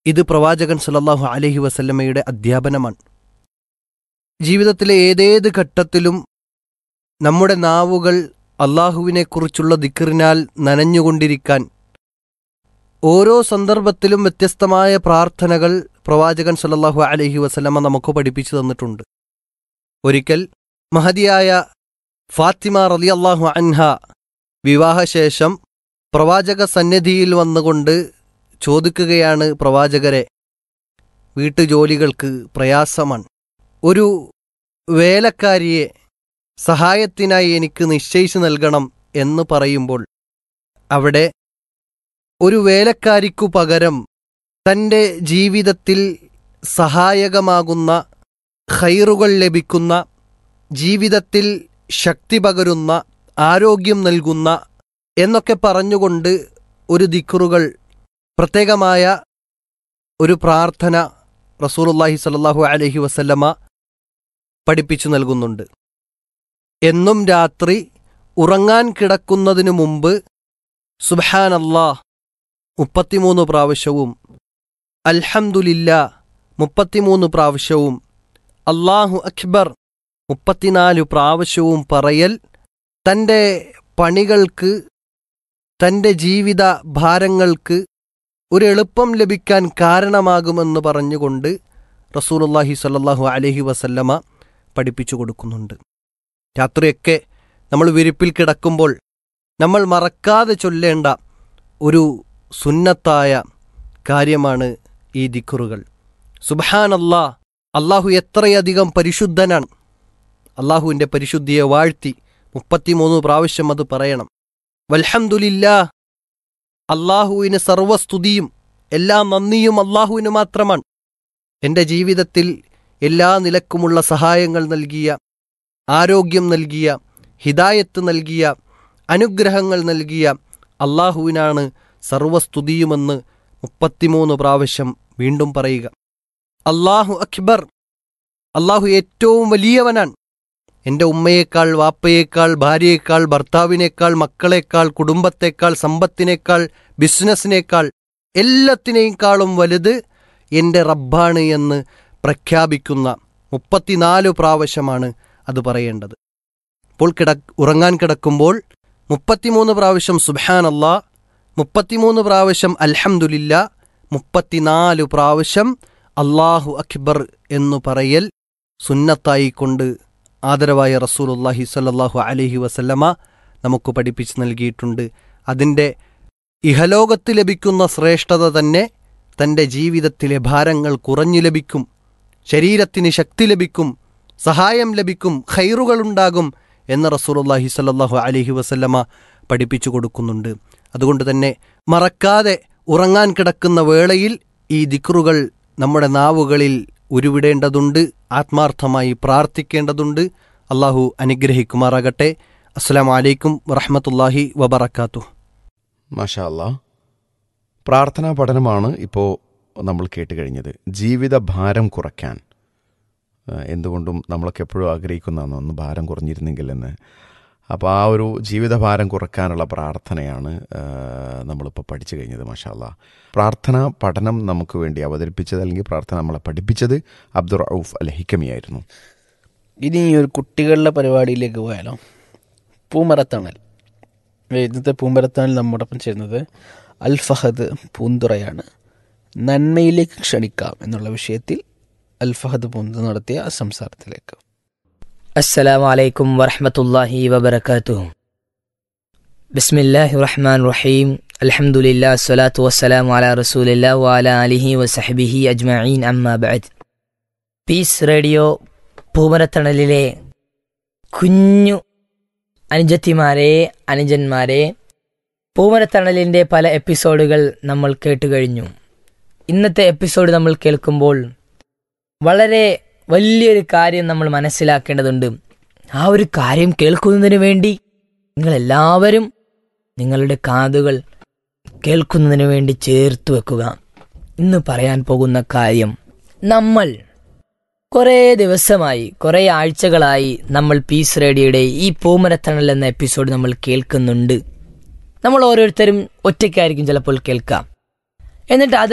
ഇത് പ്രവാചകൻ സല്ലല്ലാഹു അലൈഹി വസല്ലമയുടെ അധ്യാപനമാണ് ജീവിതത്തിലെ ഏതേത് ഘട്ടത്തിലും നമ്മുടെ നാവുകൾ അള്ളാഹുവിനെക്കുറിച്ചുള്ള ദിക്കറിനാൽ നനഞ്ഞുകൊണ്ടിരിക്കാൻ ഓരോ സന്ദർഭത്തിലും വ്യത്യസ്തമായ പ്രാർത്ഥനകൾ പ്രവാചകൻ സല്ലല്ലാഹു അലൈഹി വസല്ലമ നമുക്ക് പഠിപ്പിച്ചു തന്നിട്ടുണ്ട് ഒരിക്കൽ മഹതിയായ ഫാത്തിമ റളിയല്ലാഹു അൻഹ വിവാഹശേഷം പ്രവാചക സന്നിധിയിൽ വന്നുകൊണ്ട് ചോദിക്കുകയാണ് പ്രവാചകരെ വീട്ടുജോലികൾക്ക് പ്രയാസമാണ് ഒരു വേലക്കാരിയെ സഹായത്തിനായി എനിക്ക് നിശ്ചയിച്ചു നൽകണം എന്ന് പറയുമ്പോൾ അവിടെ ഒരു വേലക്കാരിക്കു പകരം തൻ്റെ ജീവിതത്തിൽ സഹായകമാകുന്ന ഖൈറുകൾ ലഭിക്കുന്ന ജീവിതത്തിൽ ശക്തി പകരുന്ന ആരോഗ്യം നൽകുന്ന എന്നൊക്കെ പറഞ്ഞുകൊണ്ട് ഒരു ദിക്റുകൾ പ്രത്യേകമായ ഒരു പ്രാർത്ഥന റസൂലുള്ളാഹി സ്വല്ലല്ലാഹു അലൈഹി വസല്ലമ പഠിപ്പിച്ചു നൽകുന്നുണ്ട് എന്നും രാത്രി ഉറങ്ങാൻ കിടക്കുന്നതിനു മുമ്പ് സുബ്ഹാനല്ലാ മുപ്പത്തിമൂന്ന് പ്രാവശ്യവും അൽഹംദുലില്ലാ മുപ്പത്തിമൂന്ന് പ്രാവശ്യവും അള്ളാഹു അക്ബർ മുപ്പത്തിനാല് പ്രാവശ്യവും പറയൽ തൻ്റെ പണികൾക്ക് തൻ്റെ ജീവിത ഭാരങ്ങൾക്ക് ഒരു എളുപ്പം ലഭിക്കാൻ കാരണമാകുമെന്ന് പറഞ്ഞുകൊണ്ട് റസൂലുള്ളാഹി സ്വല്ലല്ലാഹു അലൈഹി വസല്ലമ പഠിപ്പിച്ചു കൊടുക്കുന്നുണ്ട് രാത്രിയൊക്കെ നമ്മൾ വിരിപ്പിൽ കിടക്കുമ്പോൾ നമ്മൾ മറക്കാതെ ചൊല്ലേണ്ട ഒരു സുന്നത്തായ കാര്യമാണ് ഈ ദിക്കുറുകൾ സുബഹാനല്ലാ അള്ളാഹു എത്രയധികം പരിശുദ്ധനാണ് അള്ളാഹുവിൻ്റെ പരിശുദ്ധിയെ വാഴ്ത്തി മുപ്പത്തിമൂന്ന് പ്രാവശ്യം അത് പറയണം വൽഹംദുലില്ലാ അള്ളാഹുവിന് സർവസ്തുതിയും എല്ലാ നന്ദിയും അള്ളാഹുവിന് മാത്രമാണ് എൻ്റെ ജീവിതത്തിൽ എല്ലാ നിലക്കുമുള്ള സഹായങ്ങൾ നൽകിയ ആരോഗ്യം നൽകിയ ഹിദായത്ത് നൽകിയ അനുഗ്രഹങ്ങൾ നൽകിയ അള്ളാഹുവിനാണ് സർവസ്തുതിയുമെന്ന് മുപ്പത്തിമൂന്ന് പ്രാവശ്യം വീണ്ടും പറയുക അള്ളാഹു അക്ബർ അള്ളാഹു ഏറ്റവും വലിയവനാണ് എൻ്റെ ഉമ്മയേക്കാൾ വാപ്പയേക്കാൾ ഭാര്യയേക്കാൾ ഭർത്താവിനേക്കാൾ മക്കളേക്കാൾ കുടുംബത്തേക്കാൾ സമ്പത്തിനേക്കാൾ ബിസിനസ്സിനേക്കാൾ എല്ലാത്തിനേക്കാളും വലുത് എൻ്റെ റബ്ബാണ് എന്ന് പ്രഖ്യാപിക്കുന്ന മുപ്പത്തിനാല് പ്രാവശ്യമാണ് അത് പറയേണ്ടത് ഇപ്പോൾ കിട ഉറങ്ങാൻ കിടക്കുമ്പോൾ മുപ്പത്തിമൂന്ന് പ്രാവശ്യം സുബാൻ അല്ലാ മുപ്പത്തിമൂന്ന് പ്രാവശ്യം അൽഹംദുലില്ല മുപ്പത്തിനാല് പ്രാവശ്യം അള്ളാഹു അക്ബർ എന്നു പറയൽ സുന്നത്തായിക്കൊണ്ട് ആദരവായ റസൂലുല്ലാഹി സ്വല്ലല്ലാഹു അലൈഹി വസല്ലമ നമുക്ക് പഠിപ്പിച്ച് നൽകിയിട്ടുണ്ട് അതിൻ്റെ ഇഹലോകത്ത് ലഭിക്കുന്ന ശ്രേഷ്ഠത തന്നെ തൻ്റെ ജീവിതത്തിലെ ഭാരങ്ങൾ കുറഞ്ഞു ലഭിക്കും ശരീരത്തിന് ശക്തി ലഭിക്കും സഹായം ലഭിക്കും ഖൈറുകളുണ്ടാകും എന്ന് റസൂലുല്ലാഹി സ്വല്ലല്ലാഹു അലൈഹി വസല്ലമ പഠിപ്പിച്ചു കൊടുക്കുന്നുണ്ട് അതുകൊണ്ട് തന്നെ മറക്കാതെ ഉറങ്ങാൻ കിടക്കുന്ന വേളയിൽ ഈ ദിക്റുകൾ നമ്മുടെ നാവുകളിൽ ഉരുവിടേണ്ടതുണ്ട് ആത്മാർത്ഥമായി പ്രാർത്ഥിക്കേണ്ടതുണ്ട് അള്ളാഹു അനുഗ്രഹിക്കുമാറാകട്ടെ അസ്സാം വലൈക്കും വറഹമത്തല്ലാഹി വബർക്കാത്തു മാഷാ അല്ലാ പ്രാർത്ഥനാ പഠനമാണ് ഇപ്പോൾ നമ്മൾ കേട്ട് കഴിഞ്ഞത് ജീവിത ഭാരം കുറയ്ക്കാൻ ആ, എന്തുകൊണ്ടും നമ്മളൊക്കെ എപ്പോഴും ആഗ്രഹിക്കുന്നതാണ് ഒന്ന് ഭാരം കുറഞ്ഞിരുന്നെങ്കിൽ എന്ന് അപ്പോൾ ആ ഒരു ജീവിതഭാരം കുറയ്ക്കാനുള്ള പ്രാർത്ഥനയാണ് ആ, നമ്മളിപ്പോൾ പഠിച്ചു കഴിഞ്ഞത് മാഷാ അല്ലാ പ്രാർത്ഥനാ പഠനം നമുക്ക് വേണ്ടി അവതരിപ്പിച്ചത് അല്ലെങ്കിൽ പ്രാർത്ഥന നമ്മളെ പഠിപ്പിച്ചത് അബ്ദുൾ റൌഫ് അൽ ഹിക്കമിയായിരുന്നു ഇനി ഒരു കുട്ടികളുടെ പരിപാടിയിലേക്ക് പോയാലോ പൂമരത്തണൽ ഇന്നത്തെ പൂമരത്തണൽ നമ്മോടൊപ്പം ചേരുന്നത് അൽ ഫഹദ് പൂന്തുറയാണ് നന്മയിലേക്ക് ക്ഷണിക്കാം എന്നുള്ള വിഷയത്തിൽ അൽ ഫഹദ് പൂന്തുറ നടത്തിയ സംസാരത്തിലേക്ക് السلام عليكم ورحمة الله وبركاته بسم الله الرحمن الرحيم الحمد لله الصلاة والسلام على رسول الله وعلى آله وصحبه أجمعين أما بعد പീസ് റേഡിയോ പൂമരത്തണലിലെ കുഞ്ഞു അനുജത്തിമാരെ അനുജന്മാരെ പൂമരത്തണലിൻ്റെ പല എപ്പിസോഡുകൾ നമ്മൾ കേട്ടു കഴിഞ്ഞു ഇന്നത്തെ എപ്പിസോഡ് നമ്മൾ കേൾക്കുമ്പോൾ വളരെ വലിയൊരു കാര്യം നമ്മൾ മനസ്സിലാക്കേണ്ടതുണ്ട് ആ ഒരു കാര്യം കേൾക്കുന്നതിന് വേണ്ടി നിങ്ങളെല്ലാവരും നിങ്ങളുടെ കാതുകൾ കേൾക്കുന്നതിന് വേണ്ടി ചേർത്ത് വെക്കുക ഇന്ന് പറയാൻ പോകുന്ന കാര്യം നമ്മൾ കുറേ ദിവസമായി കുറേ ആഴ്ചകളായി നമ്മൾ പീസ് റേഡിയോയുടെ ഈ പൂമരത്തണൽ എന്ന എപ്പിസോഡ് നമ്മൾ കേൾക്കുന്നുണ്ട് നമ്മൾ ഓരോരുത്തരും ഒറ്റയ്ക്കായിരിക്കും ചിലപ്പോൾ കേൾക്കാം എന്നിട്ട് അത്